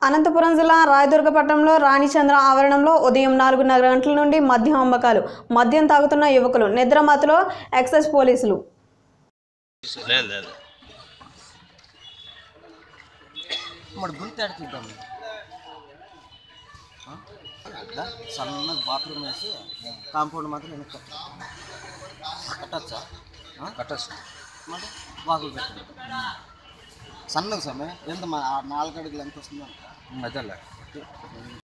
అనంతపురం జిల్లా రాయదుర్గపట్నంలో రాణిచంద్ర ఆవరణంలో ఉదయం నాలుగున్నర గంటల నుండి మద్యం అమ్మకాలు మద్యం తాగుతున్న యువకులు నిద్రమత్తులో ఎక్సైజ్ పోలీసులు లేదు లేదు మరి గుంత ఎడ చూద్దాం ఆ? దా, సన్నగా బాత్రూమ్ వేసి కాంపౌండ్ మాత్రం వెనక్కి కట్టచ్చా కట్టచ్చు మరి బాగులు పెట్టండి సన్నగా సమయం ఎంత మా నాలుగు అడుగులు ఎంత వస్తుందో అదేలే